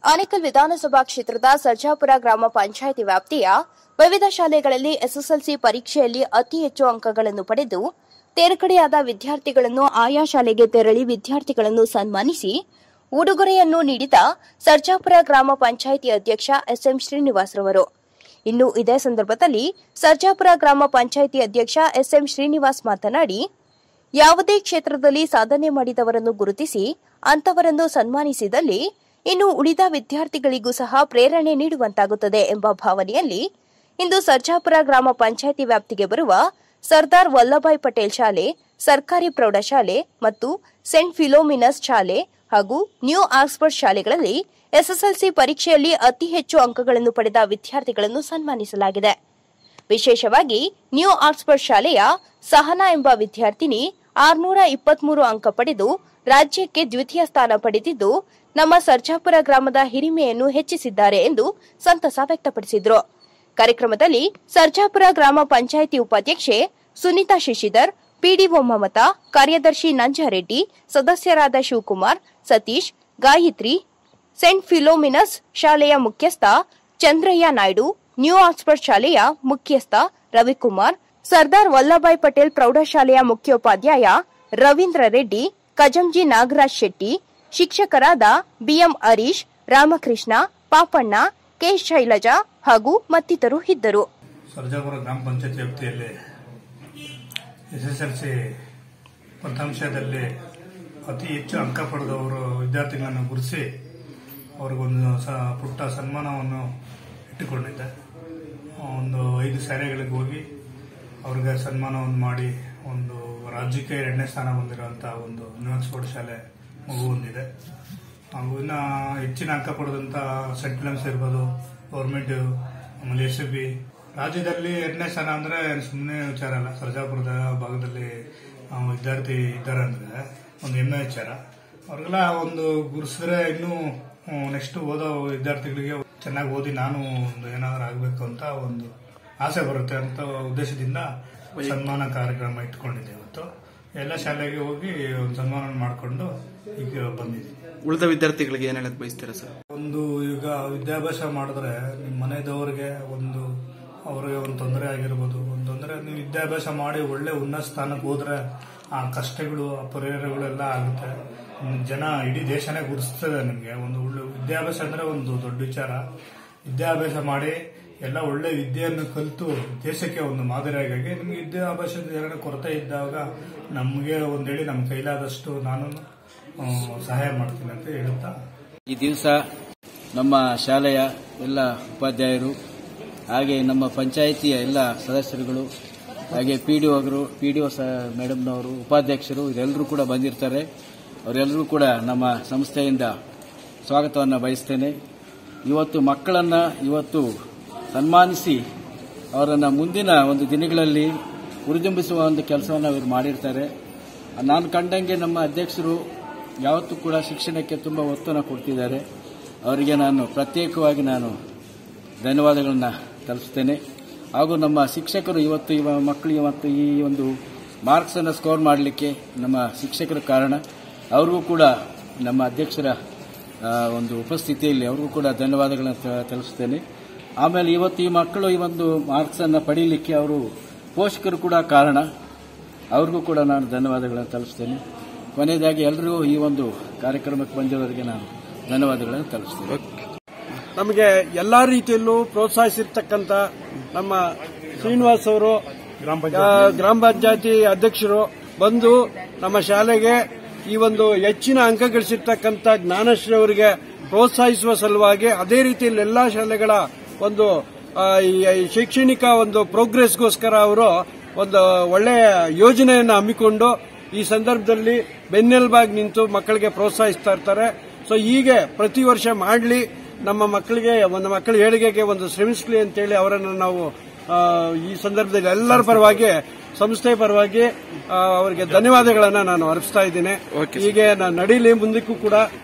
ಆನೇಕಲ್ ವಿಧಾನಸಭಾ ಕ್ಷೇತ್ರದ ಸರ್ಜಾಪುರ ಗ್ರಾಮ ಪಂಚಾಯಿತಿ ವ್ಯಾಪ್ತಿಯ ವಿವಿಧ ಶಾಲೆಗಳಲ್ಲಿ ಎಸ್ಎಸ್ಎಲ್ಸಿ ಪರೀಕ್ಷೆಯಲ್ಲಿ ಅತಿ ಹೆಚ್ಚು ಅಂಕಗಳನ್ನು ಪಡೆದು ತೇರ್ಗಡೆಯಾದ ವಿದ್ಯಾರ್ಥಿಗಳನ್ನು ಆಯಾ ಶಾಲೆಗೆ ತೆರಳಿ ವಿದ್ಯಾರ್ಥಿಗಳನ್ನು ಸನ್ಮಾನಿಸಿ ಉಡುಗೊರೆಯನ್ನು ನೀಡಿದ ಸರ್ಜಾಪುರ ಗ್ರಾಮ ಪಂಚಾಯಿತಿ ಅಧ್ಯಕ್ಷ ಎಸ್ಎಂ ಶ್ರೀನಿವಾಸ್ರವರು ಇನ್ನು ಇದೇ ಸಂದರ್ಭದಲ್ಲಿ ಸರ್ಜಾಪುರ ಗ್ರಾಮ ಪಂಚಾಯಿತಿ ಅಧ್ಯಕ್ಷ ಎಸ್ಎಂ ಶ್ರೀನಿವಾಸ್ ಮಾತನಾಡಿ ಯಾವುದೇ ಕ್ಷೇತ್ರದಲ್ಲಿ ಸಾಧನೆ ಮಾಡಿದವರನ್ನು ಗುರುತಿಸಿ ಅಂತವರನ್ನು ಸನ್ಮಾನಿಸಿದಲ್ಲಿ ಇನ್ನು ಉಳಿದ ವಿದ್ಯಾರ್ಥಿಗಳಿಗೂ ಸಹ ಪ್ರೇರಣೆ ನೀಡುವಂತಾಗುತ್ತದೆ ಎಂಬ ಭಾವನೆಯಲ್ಲಿ ಇಂದು ಸರ್ಜಾಪುರ ಗ್ರಾಮ ಪಂಚಾಯಿತಿ ವ್ಯಾಪ್ತಿಗೆ ಬರುವ ಸರ್ದಾರ್ ವಲ್ಲಭಾಯ್ ಪಟೇಲ್ ಶಾಲೆ ಸರ್ಕಾರಿ ಪ್ರೌಢಶಾಲೆ ಮತ್ತು ಸೆಂಟ್ ಫಿಲೋಮಿನಸ್ ಶಾಲೆ ಹಾಗೂ ನ್ಯೂ ಆಕ್ಸ್ಫರ್ಡ್ ಶಾಲೆಗಳಲ್ಲಿ ಎಸ್ಎಸ್ಎಲ್ಸಿ ಪರೀಕ್ಷೆಯಲ್ಲಿ ಅತಿ ಹೆಚ್ಚು ಅಂಕಗಳನ್ನು ಪಡೆದ ವಿದ್ಯಾರ್ಥಿಗಳನ್ನು ಸನ್ಮಾನಿಸಲಾಗಿದೆ ವಿಶೇಷವಾಗಿ ನ್ಯೂ ಆಕ್ಸ್ಫರ್ಡ್ ಶಾಲೆಯ ಸಹನಾ ಎಂಬ ವಿದ್ಯಾರ್ಥಿನಿ ಆರ್ನೂರ ಇಪ್ಪತ್ಮೂರು ಅಂಕ ಪಡೆದು ರಾಜ್ಯಕ್ಕೆ ದ್ವಿತೀಯ ಸ್ಥಾನ ಪಡೆದಿದ್ದು ನಮ್ಮ ಸರ್ಜಾಪುರ ಗ್ರಾಮದ ಹಿರಿಮೆಯನ್ನು ಹೆಚ್ಚಿಸಿದ್ದಾರೆ ಎಂದು ಸಂತಸ ವ್ಯಕ್ತಪಡಿಸಿದರು ಕಾರ್ಯಕ್ರಮದಲ್ಲಿ ಸರ್ಜಾಪುರ ಗ್ರಾಮ ಪಂಚಾಯಿತಿ ಉಪಾಧ್ಯಕ್ಷೆ ಸುನೀತಾ ಶಶಿಧರ್ ಪಿಡಿಒ ಮಮತಾ ಕಾರ್ಯದರ್ಶಿ ನಂಜಾರೆಡ್ಡಿ ಸದಸ್ಯರಾದ ಶಿವಕುಮಾರ್ ಸತೀಶ್ ಗಾಯತ್ರಿ ಸೆಂಟ್ ಫಿಲೋಮಿನಸ್ ಶಾಲೆಯ ಮುಖ್ಯಸ್ಥ ಚಂದ್ರಯ್ಯ ನಾಯ್ಡು ನ್ಯೂ ಆಕ್ಸ್ಫರ್ಡ್ ಶಾಲೆಯ ಮುಖ್ಯಸ್ಥ ರವಿಕುಮಾರ್ ಸರ್ದಾರ್ ವಲ್ಲಭಾಯ್ ಪಟೇಲ್ ಪ್ರೌಢಶಾಲೆಯ ಮುಖ್ಯೋಪಾಧ್ಯಾಯ ರವೀಂದ್ರ ರೆಡ್ಡಿ ಕಜಂಜಿ ನಾಗರಾಜ್ ಶೆಟ್ಟಿ ಶಿಕ್ಷಕರಾದ ಬಿಎಂ ಹರೀಶ್ ರಾಮಕೃಷ್ಣ ಪಾಪಣ್ಣ ಕೆ ಶೈಲಜಾ ಹಾಗೂ ಮತ್ತಿತರರು ಇದ್ದರು ಸರ್ಜಾಪುರ ಗ್ರಾಮ ಪಂಚಾಯತ್ ವ್ಯಾಪ್ತಿಯಲ್ಲಿ ಎಸ್ಎಸ್ಎಲ್ಸಿ ಫಲಿತಾಂಶದಲ್ಲಿ ಅತಿ ಹೆಚ್ಚು ಅಂಕ ಪಡೆದವರು ವಿದ್ಯಾರ್ಥಿಗಳನ್ನು ಗುರುತಿಸಿ ಅವ್ರಿಗೊಂದು ಸ ಪುಟ್ಟ ಸನ್ಮಾನವನ್ನು ಇಟ್ಟುಕೊಂಡಿದ್ದೆ ಒಂದು ಐದು ಶಾಲೆಗಳಿಗೆ ಹೋಗಿ ಅವ್ರಿಗೆ ಸನ್ಮಾನವನ್ನು ಮಾಡಿ ಒಂದು ರಾಜ್ಯಕ್ಕೆ ಎರಡನೇ ಸ್ಥಾನ ಹೊಂದಿರುವಂಥ ಒಂದು ನ್ಯೂಆಕ್ಸ್ಫೋರ್ಡ್ ಶಾಲೆ ಮಗು ಹೊಂದಿದೆ ಹಾಗೂ ಇನ್ನು ಹೆಚ್ಚಿನ ಅಂಕ ಪಡೆದಂಥ ಸೆಂಟ್ ಫಿಲಮ್ಸ್ ಇರ್ಬೋದು ಗೌರ್ಮೆಂಟ್ ಆಮೇಲೆ ಎಸ್ ಬಿ ರಾಜ್ಯದಲ್ಲಿ ಎರಡನೇ ಸ್ಥಾನ ಅಂದ್ರೆ ಸುಮ್ಮನೆ ವಿಚಾರ ಅಲ್ಲ ಸರ್ಜಾಪುರದ ಭಾಗದಲ್ಲಿ ಆ, ವಿದ್ಯಾರ್ಥಿ ಇದ್ದಾರೆ ಅಂದ್ರೆ ಒಂದು ಹೆಮ್ಮೆ ವಿಚಾರ ಅವ್ರಿಗೆಲ್ಲ ಒಂದು ಗುರುಸಿದ್ರೆ ಇನ್ನೂ ನೆಕ್ಸ್ಟ್ ಓದೋ ವಿದ್ಯಾರ್ಥಿಗಳಿಗೆ ಚೆನ್ನಾಗಿ ಓದಿ ನಾನು ಒಂದು ಏನಾದ್ರು ಆಗಬೇಕು ಅಂತ ಒಂದು ಆಸೆ ಬರುತ್ತೆ ಅಂತ ಉದ್ದೇಶದಿಂದ ಸನ್ಮಾನ ಕಾರ್ಯಕ್ರಮ ಇಟ್ಕೊಂಡಿದ್ದೆ ಇವತ್ತು ಎಲ್ಲ ಶಾಲೆಗೆ ಹೋಗಿ ಒಂದು ಸನ್ಮಾನ ಮಾಡಿಕೊಂಡು ಈಗ ಬಂದಿದ್ದೀನಿ ಉಳಿದ ವಿದ್ಯಾರ್ಥಿಗಳಿಗೆ ಏನ್ ಹೇಳಕ್ ಬಯಸ್ತೀರಾ ಸರ್ ಒಂದು ಈಗ ವಿದ್ಯಾಭ್ಯಾಸ ಮಾಡಿದ್ರೆ ನಿಮ್ಮ ಮನೆದವರಿಗೆ ಒಂದು ಅವರಿಗೆ ಒಂದು ತೊಂದರೆ ಆಗಿರ್ಬೋದು ಒಂದು ತೊಂದರೆ ನೀವು ವಿದ್ಯಾಭ್ಯಾಸ ಮಾಡಿ ಒಳ್ಳೆ ಉನ್ನತ ಸ್ಥಾನಕ್ಕೆ ಹೋದ್ರೆ ಆ ಕಷ್ಟಗಳು ಆ ಪರಿಹಾರಗಳೆಲ್ಲ ಆಗುತ್ತೆ ಹ್ಮ್, ಜನ ಇಡೀ ದೇಶನೇ ಗುರುಸ್ತದೆ ನಿಮಗೆ ಒಂದು ಒಳ್ಳೆ ವಿದ್ಯಾಭ್ಯಾಸ ಅಂದ್ರೆ ಒಂದು ದೊಡ್ಡ ವಿಚಾರ ವಿದ್ಯಾಭ್ಯಾಸ ಮಾಡಿ ಎಲ್ಲ ಒಳ್ಳೆ ವಿದ್ಯೆಯನ್ನು ಕಲಿತು ದೇಶಕ್ಕೆ ಒಂದು ಮಾದರಿಯಾಗಿ ನಿಮ್ಗೆ ವಿದ್ಯಾಭ್ಯಾಸದ ಏನಾದ್ರು ಕೊರತೆ ಇದ್ದಾಗ ನಮಗೆ ಒಂದೇಳಿ ನಮ್ಮ ಕೈಲಾದಷ್ಟು ನಾನು ಆ, ಸಹಾಯ ಮಾಡ್ತೀನಿ ಅಂತ ಹೇಳುತ್ತಾ ಈ ದಿವಸ ನಮ್ಮ ಶಾಲೆಯ ಎಲ್ಲ ಉಪಾಧ್ಯಾಯರು ಹಾಗೆ ನಮ್ಮ ಪಂಚಾಯಿತಿಯ ಎಲ್ಲ ಸದಸ್ಯರುಗಳು ಹಾಗೆ ಪಿ ಡಿ ಒಗರು ಪಿ ಡಿ ಒ ಮೇಡಮ್ನವರು ಉಪಾಧ್ಯಕ್ಷರು ಇವರೆಲ್ಲರೂ ಕೂಡ ಬಂದಿರ್ತಾರೆ ಅವರೆಲ್ಲರೂ ಕೂಡ ನಮ್ಮ ಸಂಸ್ಥೆಯಿಂದ ಸ್ವಾಗತವನ್ನು ಬಯಸ್ತೇನೆ ಇವತ್ತು ಮಕ್ಕಳನ್ನು ಇವತ್ತು ಸನ್ಮಾನಿಸಿ ಅವರನ್ನು ಮುಂದಿನ ಒಂದು ದಿನಗಳಲ್ಲಿ ಹುರಿದುಂಬಿಸುವ ಒಂದು ಕೆಲಸವನ್ನು ಅವರು ಮಾಡಿರ್ತಾರೆ ನಾನು ಕಂಡಂಗೆ ನಮ್ಮ ಅಧ್ಯಕ್ಷರು ಯಾವತ್ತೂ ಕೂಡ ಶಿಕ್ಷಣಕ್ಕೆ ತುಂಬ ಒತ್ತನ್ನು ಕೊಡ್ತಿದ್ದಾರೆ ಅವರಿಗೆ ನಾನು ಪ್ರತ್ಯೇಕವಾಗಿ ನಾನು ಧನ್ಯವಾದಗಳನ್ನು ತಲುಪಿಸ್ತೇನೆ ಹಾಗೂ ನಮ್ಮ ಶಿಕ್ಷಕರು ಇವತ್ತು ಇವ ಮಕ್ಕಳು ಇವತ್ತು ಈ ಒಂದು ಮಾರ್ಕ್ಸನ್ನು ಸ್ಕೋರ್ ಮಾಡಲಿಕ್ಕೆ ನಮ್ಮ ಶಿಕ್ಷಕರ ಕಾರಣ ಅವ್ರಿಗೂ ಕೂಡ ನಮ್ಮ ಅಧ್ಯಕ್ಷರ ಆ, ಒಂದು ಉಪಸ್ಥಿತಿಯಲ್ಲಿ ಅವ್ರಿಗೂ ಕೂಡ ಧನ್ಯವಾದಗಳನ್ನು ತ- ತಲುಪಿಸ್ತೇನೆ ಆಮೇಲೆ ಇವತ್ತು ಈ ಮಕ್ಕಳು ಈ ಒಂದು ಮಾರ್ಕ್ಸನ್ನು ಪಡೀಲಿಕ್ಕೆ ಅವರು ಪೋಷಕರು ಕೂಡ ಕಾರಣ ಅವ್ರಿಗೂ ಕೂಡ ನಾನು ಧನ್ಯವಾದಗಳನ್ನು ತಲುಪಿಸ್ತೇನೆ ಕೊನೆಯದಾಗಿ ಎಲ್ಲರಿಗೂ ಈ ಒಂದು ಕಾರ್ಯಕ್ರಮಕ್ಕೆ ಬಂದಿರೋರಿಗೆ ನಾನು ಧನ್ಯವಾದಗಳನ್ನು ತಲುಪಿಸ್ತೇನೆ ನಮಗೆ ಎಲ್ಲಾ ರೀತಿಯಲ್ಲೂ ಪ್ರೋತ್ಸಾಹಿಸಿರ್ತಕ್ಕಂಥ ನಮ್ಮ ಶ್ರೀನಿವಾಸ್ ಅವರು ಆ, ಗ್ರಾಮ ಪಂಚಾಯತಿ ಅಧ್ಯಕ್ಷರು ಬಂದು ನಮ್ಮ ಶಾಲೆಗೆ ಈ ಒಂದು ಹೆಚ್ಚಿನ ಅಂಕ ಗಳಿಸಿರ್ತಕ್ಕಂಥ ಜ್ಞಾನಶ್ರೀ ಅವರಿಗೆ ಪ್ರೋತ್ಸಾಹಿಸುವ ಸಲುವಾಗಿ ಅದೇ ರೀತಿಯಲ್ಲಿ ಎಲ್ಲಾ ಶಾಲೆಗಳ ಒಂದು ಆ, ಈ ಈ ಶೈಕ್ಷಣಿಕ ಒಂದು ಪ್ರೋಗ್ರೆಸ್ಗೋಸ್ಕರ ಅವರು ಒಂದು ಒಳ್ಳೆಯ ಯೋಜನೆಯನ್ನು ಹಮ್ಮಿಕೊಂಡು ಈ ಸಂದರ್ಭದಲ್ಲಿ ಬೆನ್ನೆಲುಬಾಗಿ ನಿಂತು ಮಕ್ಕಳಿಗೆ ಪ್ರೋತ್ಸಾಹಿಸ್ತಾ ಇರ್ತಾರೆ ಸೊ ಹೀಗೆ ಪ್ರತಿ ವರ್ಷ ಮಾಡಲಿ ನಮ್ಮ ಮಕ್ಕಳಿಗೆ ಒಂದು ಮಕ್ಕಳ ಏಳಿಗೆಗೆ ಒಂದು ಶ್ರಮಿಸಲಿ ಅಂತೇಳಿ ಅವರನ್ನು ನಾವು ಆ, ಈ ಸಂದರ್ಭದಲ್ಲಿ ಎಲ್ಲರ ಪರವಾಗಿ ಸಂಸ್ಥೆ ಪರವಾಗಿ ಆ, ಅವರಿಗೆ ಧನ್ಯವಾದಗಳನ್ನು ನಾನು ಅರ್ಪಿಸ್ತಾ ಇದ್ದೀನಿ ಹೀಗೆ ನಾನು ನಡೀಲಿ ಮುಂದಕ್ಕೂ ಕೂಡ